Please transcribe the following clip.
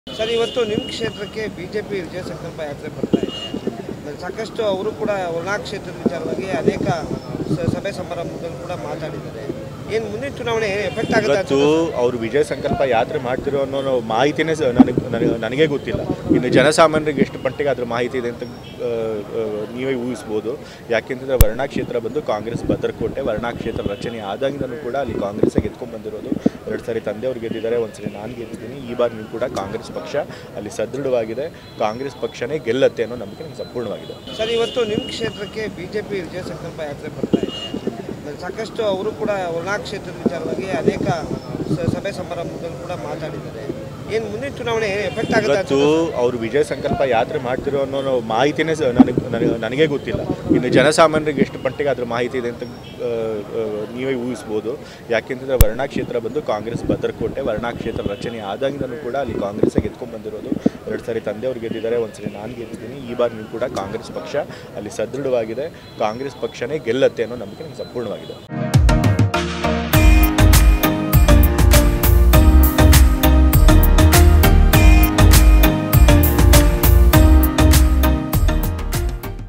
sir ಇವತ್ತು ನಿಮ್ಮ ಕ್ಷೇತ್ರಕ್ಕೆ ಬಿಜೆಪಿ ವಿಜಯ ಸಂಕಲ್ಪ ಯಾತ್ರೆ ಬರ್ತಾ ಇದೆ ಮತ್ತೆ ಸಾಕಷ್ಟು ಅವರು ಕೂಡ ವರ್ಣಾ ಕ್ಷೇತ್ರದ ವಿಚಾರವಾಗಿ ಅನೇಕ ಸ- ಸಭೆ ಸಮಾರಂಭದಲ್ಲಿ ಕೂಡ ಮಾತಾಡಿದ್ದಾರೆ ಏನು ಮುಂದಿನ ಚುನಾವಣೆ ಎಫೆಕ್ಟ್ ಆಗುತ್ತೆ ಇವತ್ತು ಅವರು ವಿಜಯ ಸಂಕಲ್ಪ ಯಾತ್ರೆ ಮಾಡ್ತಿರೋ ಅನ್ನೋ ಮಾಹಿತಿನೇ ಸ- ನನಗೆ ನನಗೆ- ನನಗೆ ಗೊತ್ತಿಲ್ಲ ಇನ್ನು ಜನಸಾಮಾನ್ಯರಿಗೆ ಎಷ್ಟು ಮಟ್ಟಿಗೆ ಅದ್ರ ಮಾಹಿತಿ ಇದೆ ಅಂತ ಆ, ಆ, ನೀವೇ ಊಹಿಸ್ಬೋದು ಯಾಕೆಂತಂದರೆ ವರ್ಣಾ ಕ್ಷೇತ್ರ ಬಂದು ಕಾಂಗ್ರೆಸ್ ಭದ್ರಕೋಟೆ ವರ್ಣಾ ಕ್ಷೇತ್ರ ರಚನೆ ಆದಾಗಿಂದನೂ ಕೂಡ ಅಲ್ಲಿ ಕಾಂಗ್ರೆಸ್ಸಿಗೆ ಎತ್ಕೊಂಡು ಬಂದಿರೋದು ಎರಡು ಸಾರಿ ತಂದೆಯವರು ಗೆದ್ದಿದ್ದಾರೆ ಒಂದು ಸರಿ ನಾನು ಗೆದ್ದಿದ್ದೀನಿ ಈ ಬಾರಿ ಕೂಡ ಕಾಂಗ್ರೆಸ್ ಪಕ್ಷ ಅಲ್ಲಿ ಸದೃಢವಾಗಿದೆ ಕಾಂಗ್ರೆಸ್ ಪಕ್ಷನೇ ಗೆಲ್ಲತ್ತೆ ಅನ್ನೋ ನಂಬಿಕೆ ನನಗೆ ಸಂಪೂರ್ಣವಾಗಿದೆ ಸರ್ ಇವತ್ತು ನಿಮ್ಮ ಕ್ಷೇತ್ರಕ್ಕೆ ಬಿಜೆಪಿ ವಿಜಯ ಸಂಕಲ್ಪ ಯಾತ್ರೆ ಬರ್ತಾ ಇದೆ ಮತ್ತೆ ಸಾಕಷ್ಟು ಅವರು ಕೂಡ ವರ್ಣಾ ಕ್ಷೇತ್ರದ ವಿಚಾರವಾಗಿ ಅನೇಕ ಸ- ಸಭೆ ಸಮಾರಂಭದಲ್ಲಿ ಕೂಡ ಮಾತಾಡಿದ್ದಾರೆ ಏನು ಮುಂದಿನ ಚುನಾವಣೆ ಎಫೆಕ್ಟ್ ಆಗುತ್ತೆ ಇವತ್ತು ಅವರು ವಿಜಯ ಸಂಕಲ್ಪ ಯಾತ್ರೆ ಮಾಡ್ತಿರೋ ಅನ್ನೋ ಮಾಹಿತಿನೇ ಸ- ನನಗೆ ನನಗೆ- ನನಗೆ ಗೊತ್ತಿಲ್ಲ ಇನ್ನು ಜನಸಾಮಾನ್ಯರಿಗೆ ಎಷ್ಟು ಮಟ್ಟಿಗೆ ಅದ್ರ ಮಾಹಿತಿ ಇದೆ ಅಂತ ಆ, ಆ, ನೀವೇ ಊಹಿಸ್ಬೋದು ಯಾಕೆಂತಂದರೆ ವರ್ಣಾ ಕ್ಷೇತ್ರ ಬಂದು ಕಾಂಗ್ರೆಸ್ ಭದ್ರಕೋಟೆ ವರ್ಣಾ ಕ್ಷೇತ್ರ ರಚನೆ ಆದಾಗಿಂದನೂ ಕೂಡ ಅಲ್ಲಿ ಕಾಂಗ್ರೆಸ್ಸಿಗೆ ಎತ್ಕೊಂಡು ಬಂದಿರೋದು ಎರಡು ಸಾರಿ ತಂದೆಯವರು ಗೆದ್ದಿದ್ದಾರೆ ಒಂದು ಸರಿ ನಾನು ಗೆದ್ದಿದ್ದೀನಿ ಈ ಬಾರಿ ಕೂಡ ಕಾಂಗ್ರೆಸ್ ಪಕ್ಷ ಅಲ್ಲಿ ಸದೃಢವಾಗಿದೆ ಕಾಂಗ್ರೆಸ್ ಪಕ್ಷನೇ ಗೆಲ್ಲತ್ತೆ ಅನ್ನೋ ನಂಬಿಕೆ ನನಗೆ ಸಂಪೂರ್ಣವಾಗಿದೆ